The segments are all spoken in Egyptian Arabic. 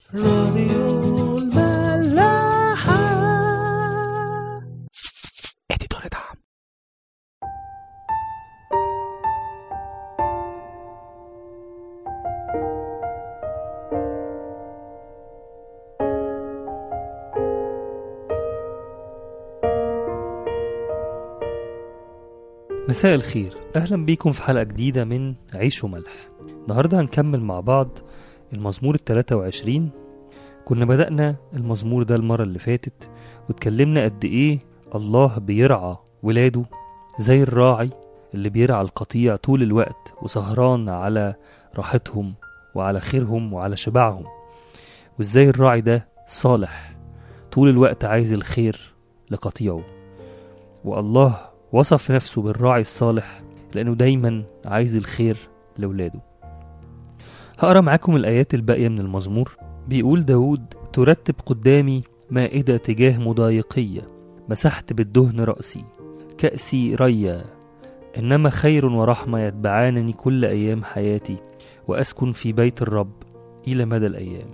راديو الملاحة اديتور دعم مساء الخير اهلا بيكم في حلقة جديدة من عيش وملح النهاردة هنكمل مع بعض المزمور التلاتة وعشرين كنا بدأنا المزمور ده المرة اللي فاتت واتكلمنا قد ايه الله بيرعى ولاده زي الراعي اللي بيرعى القطيع طول الوقت وسهران على راحتهم وعلى خيرهم وعلى شبعهم وازاي الراعي ده صالح طول الوقت عايز الخير لقطيعه والله وصف نفسه بالراعي الصالح لأنه دايما عايز الخير لولاده هقرا معاكم الآيات الباقية من المزمور بيقول داود ترتب قدامي مائدة تجاه مضايقية مسحت بالدهن رأسي كأسي ريا إنما خير ورحمة يتبعانني كل أيام حياتي وأسكن في بيت الرب إلى مدى الأيام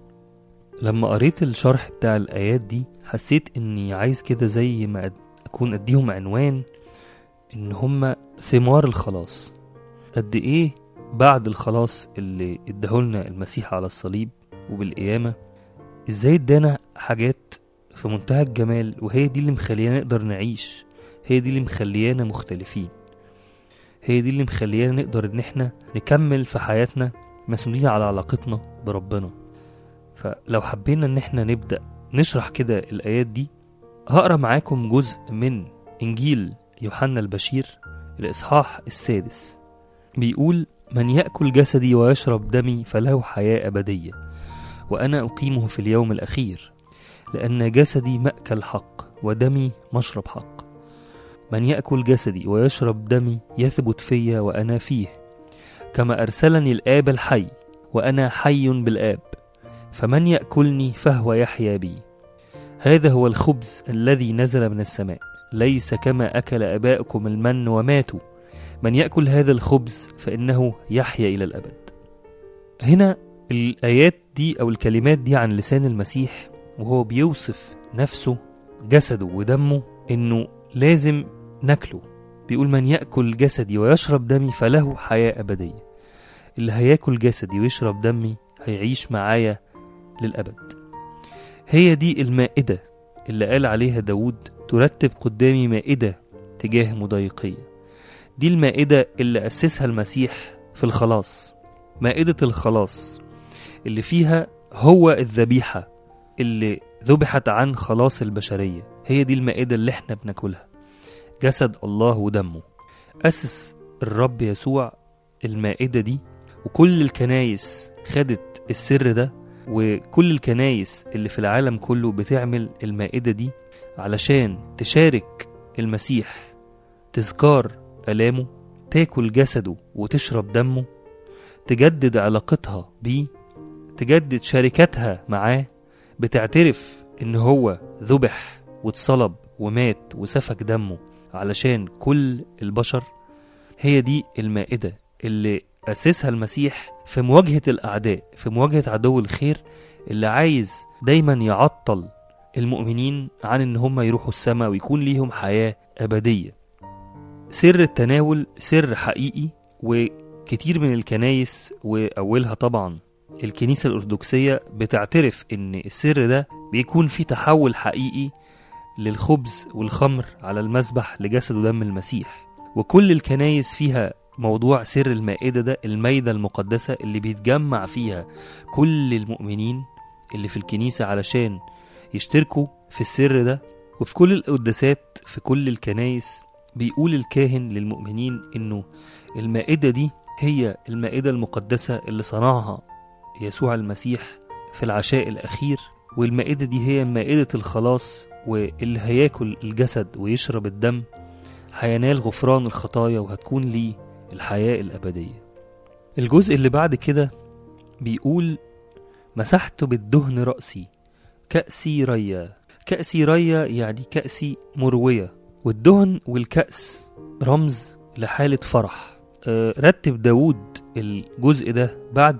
لما قريت الشرح بتاع الآيات دي حسيت إني عايز كده زي ما أكون أديهم عنوان إن هما ثمار الخلاص قد إيه بعد الخلاص اللي اداهولنا المسيح على الصليب وبالقيامة ازاي ادانا حاجات في منتهى الجمال وهي دي اللي مخليانا نقدر نعيش هي دي اللي مخليانا مختلفين هي دي اللي مخليانا نقدر ان احنا نكمل في حياتنا مسؤولين على علاقتنا بربنا فلو حبينا ان احنا نبدأ نشرح كده الآيات دي هقرا معاكم جزء من إنجيل يوحنا البشير الإصحاح السادس بيقول من يأكل جسدي ويشرب دمي فله حياة أبدية وأنا أقيمه في اليوم الأخير لأن جسدي مأكل حق ودمي مشرب حق من يأكل جسدي ويشرب دمي يثبت في وأنا فيه كما أرسلني الآب الحي وأنا حي بالآب فمن يأكلني فهو يحيا بي هذا هو الخبز الذي نزل من السماء ليس كما أكل آباؤكم المن وماتوا من يأكل هذا الخبز فإنه يحيا إلى الأبد هنا الآيات دي أو الكلمات دي عن لسان المسيح وهو بيوصف نفسه جسده ودمه إنه لازم ناكله بيقول من يأكل جسدي ويشرب دمي فله حياة أبدية اللي هياكل جسدي ويشرب دمي هيعيش معايا للأبد هي دي المائدة اللي قال عليها داود ترتب قدامي مائدة تجاه مضايقية دي المائدة اللي أسسها المسيح في الخلاص مائدة الخلاص اللي فيها هو الذبيحة اللي ذبحت عن خلاص البشرية هي دي المائدة اللي احنا بناكلها جسد الله ودمه أسس الرب يسوع المائدة دي وكل الكنايس خدت السر ده وكل الكنايس اللي في العالم كله بتعمل المائدة دي علشان تشارك المسيح تذكار آلامه تاكل جسده وتشرب دمه تجدد علاقتها بيه تجدد شركتها معاه بتعترف إن هو ذبح واتصلب ومات وسفك دمه علشان كل البشر هي دي المائدة اللي أسسها المسيح في مواجهة الأعداء في مواجهة عدو الخير اللي عايز دايما يعطل المؤمنين عن إن هم يروحوا السماء ويكون ليهم حياة أبدية سر التناول سر حقيقي وكتير من الكنايس وأولها طبعا الكنيسة الأرثوذكسية بتعترف إن السر ده بيكون فيه تحول حقيقي للخبز والخمر على المذبح لجسد ودم المسيح وكل الكنايس فيها موضوع سر المائدة ده المائدة المقدسة اللي بيتجمع فيها كل المؤمنين اللي في الكنيسة علشان يشتركوا في السر ده وفي كل القداسات في كل الكنايس بيقول الكاهن للمؤمنين انه المائدة دي هي المائدة المقدسة اللي صنعها يسوع المسيح في العشاء الأخير والمائدة دي هي مائدة الخلاص واللي هياكل الجسد ويشرب الدم هينال غفران الخطايا وهتكون ليه الحياة الأبدية الجزء اللي بعد كده بيقول مسحت بالدهن رأسي كأسي ريا كأسي ريا يعني كأسي مروية والدهن والكأس رمز لحالة فرح آه، رتب داود الجزء ده بعد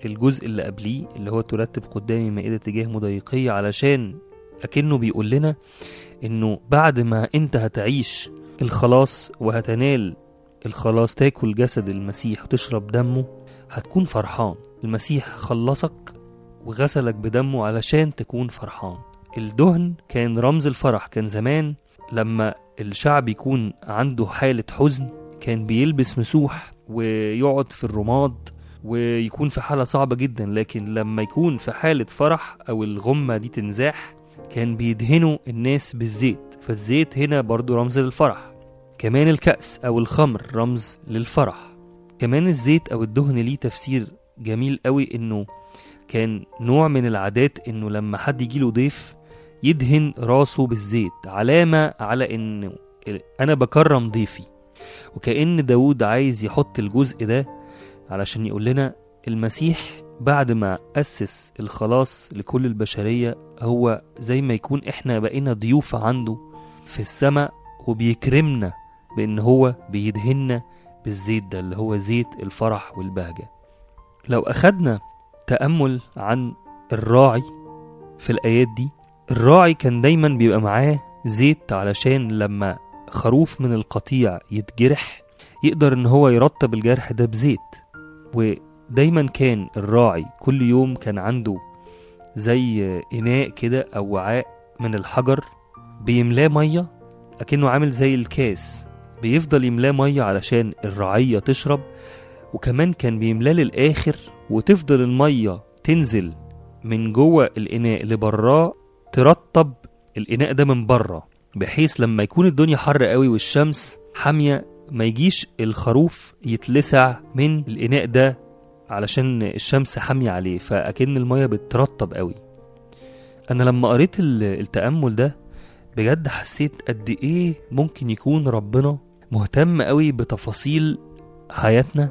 الجزء اللي قبليه اللي هو ترتب قدامي مائدة تجاه مضايقية علشان أكنه بيقول لنا إنه بعد ما أنت هتعيش الخلاص وهتنال الخلاص تاكل جسد المسيح وتشرب دمه هتكون فرحان المسيح خلصك وغسلك بدمه علشان تكون فرحان الدهن كان رمز الفرح كان زمان لما الشعب يكون عنده حالة حزن كان بيلبس مسوح ويقعد في الرماد ويكون في حالة صعبة جدا لكن لما يكون في حالة فرح أو الغمة دي تنزاح كان بيدهنوا الناس بالزيت فالزيت هنا برضو رمز للفرح كمان الكأس أو الخمر رمز للفرح كمان الزيت أو الدهن ليه تفسير جميل قوي إنه كان نوع من العادات إنه لما حد يجيله ضيف يدهن راسه بالزيت علامة على إنه أنا بكرم ضيفي وكأن داود عايز يحط الجزء ده علشان يقول لنا المسيح بعد ما أسس الخلاص لكل البشرية هو زي ما يكون إحنا بقينا ضيوف عنده في السماء وبيكرمنا بإن هو بيدهننا بالزيت ده اللي هو زيت الفرح والبهجة لو أخدنا تأمل عن الراعي في الآيات دي الراعي كان دايما بيبقى معاه زيت علشان لما خروف من القطيع يتجرح يقدر ان هو يرطب الجرح ده بزيت ودايما كان الراعي كل يوم كان عنده زي اناء كده او وعاء من الحجر بيملاه ميه اكنه عامل زي الكاس بيفضل يملاه ميه علشان الرعيه تشرب وكمان كان بيملاه للاخر وتفضل الميه تنزل من جوه الاناء لبراه ترطب الاناء ده من بره بحيث لما يكون الدنيا حر قوي والشمس حاميه ما يجيش الخروف يتلسع من الاناء ده علشان الشمس حاميه عليه فاكن الميه بترطب قوي انا لما قريت ال- التامل ده بجد حسيت قد ايه ممكن يكون ربنا مهتم قوي بتفاصيل حياتنا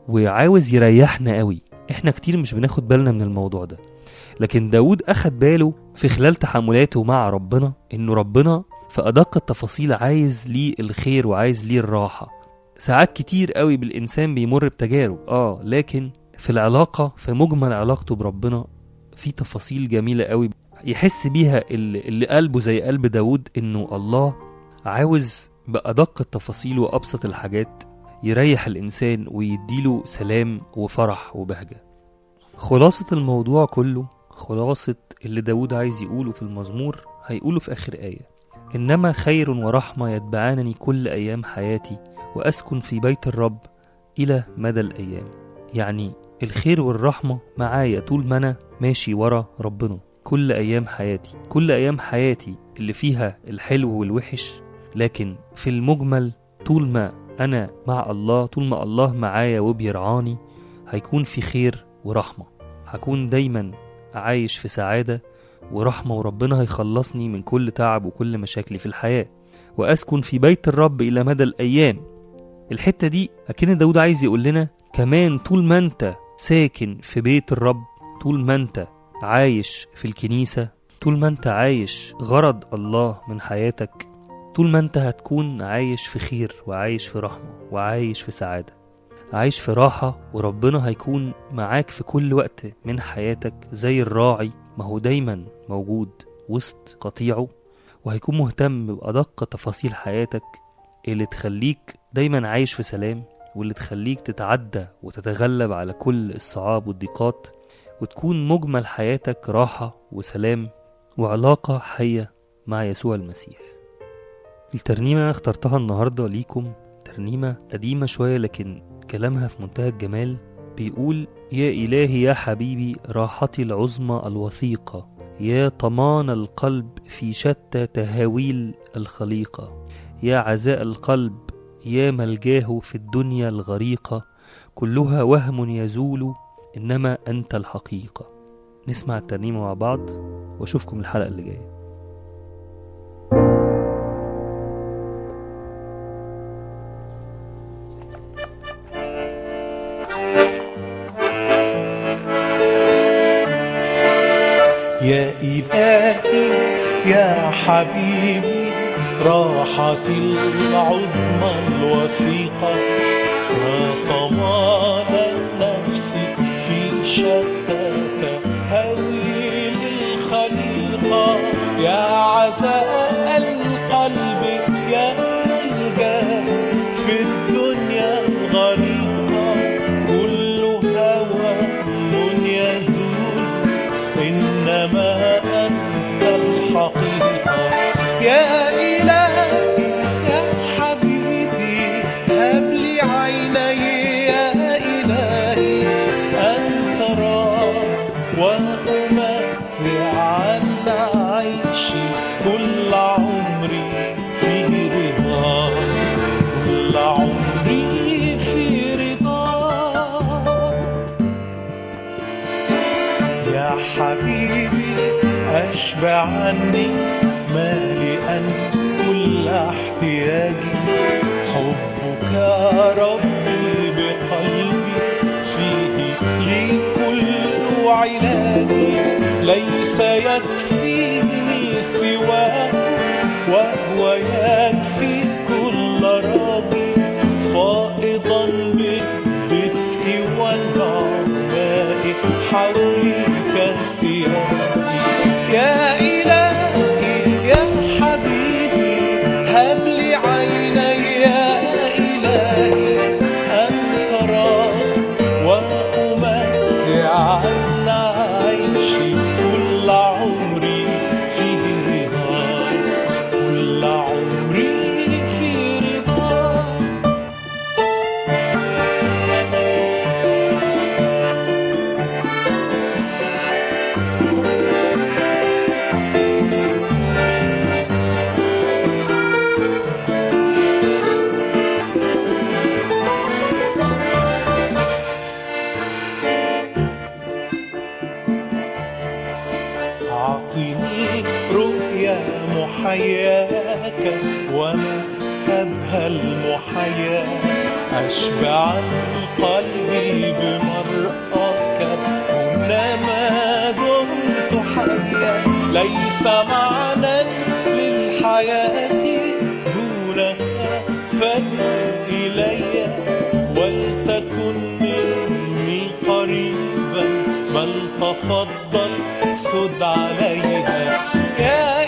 وعاوز يريحنا قوي احنا كتير مش بناخد بالنا من الموضوع ده لكن داود أخد باله في خلال تحاملاته مع ربنا إنه ربنا في أدق التفاصيل عايز ليه الخير وعايز ليه الراحة ساعات كتير قوي بالإنسان بيمر بتجارب آه لكن في العلاقة في مجمل علاقته بربنا في تفاصيل جميلة قوي يحس بيها اللي اللي قلبه زي قلب داود إنه الله عاوز بأدق التفاصيل وأبسط الحاجات يريح الإنسان ويديله سلام وفرح وبهجة خلاصة الموضوع كله خلاصة اللي داود عايز يقوله في المزمور هيقوله في آخر آية إنما خير ورحمة يتبعانني كل أيام حياتي وأسكن في بيت الرب إلى مدى الأيام يعني الخير والرحمة معايا طول ما أنا ماشي ورا ربنا كل أيام حياتي كل أيام حياتي اللي فيها الحلو والوحش لكن في المجمل طول ما أنا مع الله طول ما الله معايا وبيرعاني هيكون في خير ورحمة هكون دايما عايش في سعادة ورحمة وربنا هيخلصني من كل تعب وكل مشاكلي في الحياة وأسكن في بيت الرب إلى مدى الأيام الحتة دي أكن داود عايز يقول لنا كمان طول ما أنت ساكن في بيت الرب طول ما أنت عايش في الكنيسة طول ما أنت عايش غرض الله من حياتك طول ما أنت هتكون عايش في خير وعايش في رحمة وعايش في سعادة عايش في راحة وربنا هيكون معاك في كل وقت من حياتك زي الراعي ما هو دايما موجود وسط قطيعه وهيكون مهتم بأدق تفاصيل حياتك اللي تخليك دايما عايش في سلام واللي تخليك تتعدى وتتغلب على كل الصعاب والضيقات وتكون مجمل حياتك راحة وسلام وعلاقة حية مع يسوع المسيح الترنيمة أنا اخترتها النهاردة ليكم ترنيمة قديمة شوية لكن كلامها في منتهى الجمال بيقول يا إلهي يا حبيبي راحتي العظمى الوثيقة يا طمان القلب في شتى تهاويل الخليقة يا عزاء القلب يا ملجاه في الدنيا الغريقة كلها وهم يزول إنما أنت الحقيقة نسمع الترنيمة مع بعض وأشوفكم الحلقة اللي جاية يا إلهي يا حبيبي راحتي العظمى الوثيقة ما طمان النفس في شتى خليقة يا عزاء القلب يا ملجأ في الدنيا الغليظة كل هوى يزول إنما أنت الحقيقة يا إلهي يا حبيبي هب لي عيني يا إلهي أن ترى وأمتع عيشي كل عمري في رضا كل عمري في رضا يا حبيبي أشبع عني مالئا كل احتياجي حبك يا ربي بقلبي فيه لي كل علاجي ليس يكفيني سواه وهو يكفي كل راجي فائضا بالدفء والنعماء حولي كسيادي يا إلهي يا حبيبي هب لي عيني يا إلهي أن ترى وأمتع عيشي كل عمري في رضا كل عمري في رضا أعطني رؤيا محياك وما أبهى المحيا أشبع قلبي بمرأك كلما دمت حيا ليس معنى للحياة دونها فادع إلي ولتكن مني قريبا بل تفضل سد عليها يا